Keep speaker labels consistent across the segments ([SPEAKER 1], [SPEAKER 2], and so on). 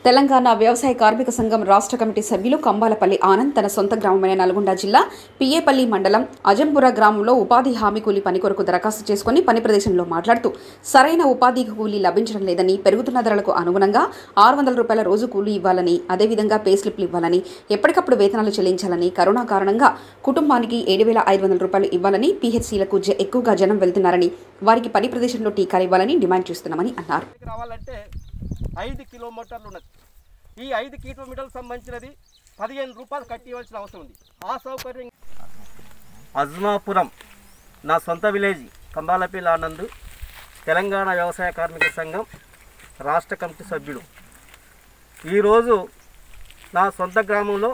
[SPEAKER 1] తెలంగాణ వ్యవసాయ కార్మిక సంఘం రాష్ట్ర కమిటీ సభ్యులు కంబాలపల్లి ఆనంద్ తన సొంత గ్రామమైన నల్గొండ జిల్లా పిఏపల్లి మండలం అజంపుర గ్రామంలో ఉపాధి హామీ కూలీ పని కొరకు దరఖాస్తు చేసుకుని పని ప్రదేశంలో మాట్లాడుతూ సరైన ఉపాధి కూలీ లభించడం లేదని పెరుగుతున్న ధరలకు అనుగుణంగా ఆరు వందల రూపాయల రోజు కూలీ ఇవ్వాలని అదేవిధంగా పే స్లిప్లు ఇవ్వాలని ఎప్పటికప్పుడు వేతనాలు చెల్లించాలని కరోనా కారణంగా కుటుంబానికి ఏడు వేల ఐదు వందల రూపాయలు ఇవ్వాలని పీహెచ్సీలకు జ- ఎక్కువగా జనం వెళ్తున్నారని వారికి పని ప్రదేశంలో టీకాలు ఇవ్వాలని డిమాండ్ చేస్తున్నామని అన్నారు
[SPEAKER 2] ఇక్కడికి రావాలంటే ఐదు కిలోమీటర్లు ఉన్నది ఈ ఐదు కిలోమీటర్లకు సంబంధించినది పదిహేను రూపాయలు కట్టి ఇవ్వాల్సిన అవసరం ఉంది ఆ సౌకర్యం అజ్మాపురం నా సొంత విలేజ్ కంబాలపల్లి ఆనంద్ తెలంగాణ వ్యవసాయ కార్మిక సంఘం రాష్ట్ర కమిటీ సభ్యుడు ఈరోజు నా సొంత గ్రామంలో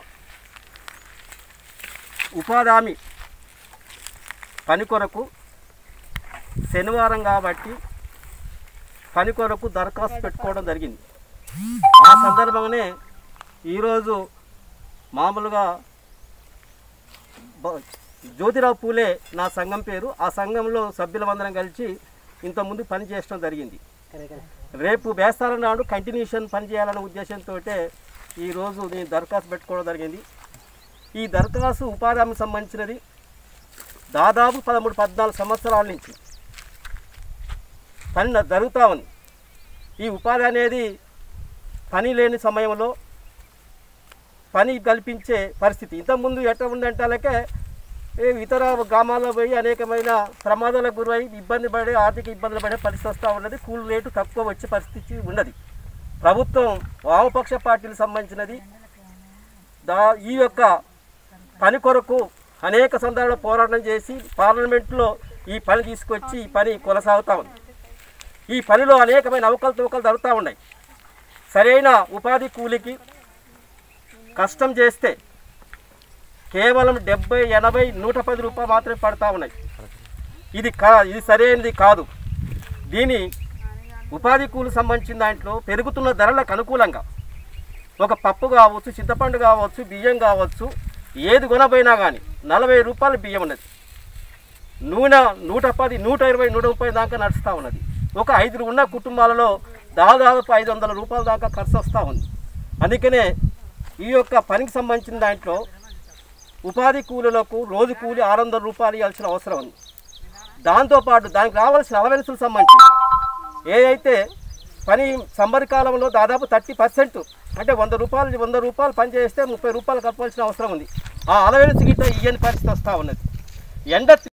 [SPEAKER 2] ఉపాధి హామీ పని కొరకు శనివారం కాబట్టి పని కొరకు దరఖాస్తు పెట్టుకోవడం జరిగింది ఆ సందర్భంగానే ఈరోజు మామూలుగా బ- జ్యోతిరావు పూలే నా సంఘం పేరు ఆ సంఘంలో సభ్యులమందరం కలిసి ఇంతకుముందు పని చేయడం జరిగింది రేపు బేస్తాల నాడు కంటిన్యూషన్ పని చేయాలనే ఉద్దేశంతో ఈరోజు నేను దరఖాస్తు పెట్టుకోవడం జరిగింది ఈ దరఖాస్తు ఉపాధి హామీకి సంబంధించినది దాదాపు పదమూడు పద్నాలుగు సంవత్సరాల నుంచి పని న- జరుగుతూ ఉంది ఈ ఉపాధి అనేది పని లేని సమయంలో పని కల్పించే పరిస్థితి ఇంతకుముందు ఎట్లా ఉందంటే అలాగే ఏ ఇతర గ్రామాల్లో పోయి అనేకమైన ప్రమాదాలకు గురై ఇబ్బంది పడే ఆర్థిక ఇబ్బందులు పడే పరిస్థితి వస్తూ ఉన్నది కూలి రేటు తక్కువ వచ్చే పరిస్థితి ఉన్నది ప్రభుత్వం వామపక్ష పార్టీలకు సంబంధించినది దా ఈ యొక్క పని కొరకు అనేక సందర్భాల్లో పోరాటం చేసి పార్లమెంట్లో ఈ పని తీసుకొచ్చి ఈ పని కొనసాగుతూ ఉంది ఈ పనిలో అనేకమైన అవకలు తవకలు జరుగుతూ ఉన్నాయి సరైన ఉపాధి కూలికి కష్టం చేస్తే కేవలం డెబ్బై ఎనభై నూట పది రూపాయలు మాత్రమే పడతా ఉన్నాయి ఇది కా ఇది సరైనది కాదు దీని ఉపాధి కూలి సంబంధించిన దాంట్లో పెరుగుతున్న ధరలకు అనుకూలంగా ఒక పప్పు కావచ్చు చింతపండు కావచ్చు బియ్యం కావచ్చు ఏది కొనపోయినా కానీ నలభై రూపాయల బియ్యం ఉన్నది నూనె నూట పది నూట ఇరవై నూట ముప్పై దాకా నడుస్తూ ఉన్నది ఒక ఐదుగురు ఉన్న కుటుంబాలలో దాదాపు ఐదు వందల రూపాయల దాకా ఖర్చు వస్తూ ఉంది అందుకనే ఈ యొక్క పనికి సంబంధించిన దాంట్లో ఉపాధి కూలీలకు రోజు కూలి ఆరు వందల రూపాయలు ఇవ్వాల్సిన అవసరం ఉంది దాంతోపాటు దానికి రావాల్సిన అలవెన్సులు సంబంధించి ఏదైతే పని సమ్మర్ కాలంలో దాదాపు థర్టీ పర్సెంట్ అంటే వంద రూపాయలు వంద రూపాయలు పని చేస్తే ముప్పై రూపాయలు కప్పాల్సిన అవసరం ఉంది ఆ అలవెన్స్ గిట్ట ఇయ్యని పరిస్థితి వస్తూ ఉన్నది ఎండ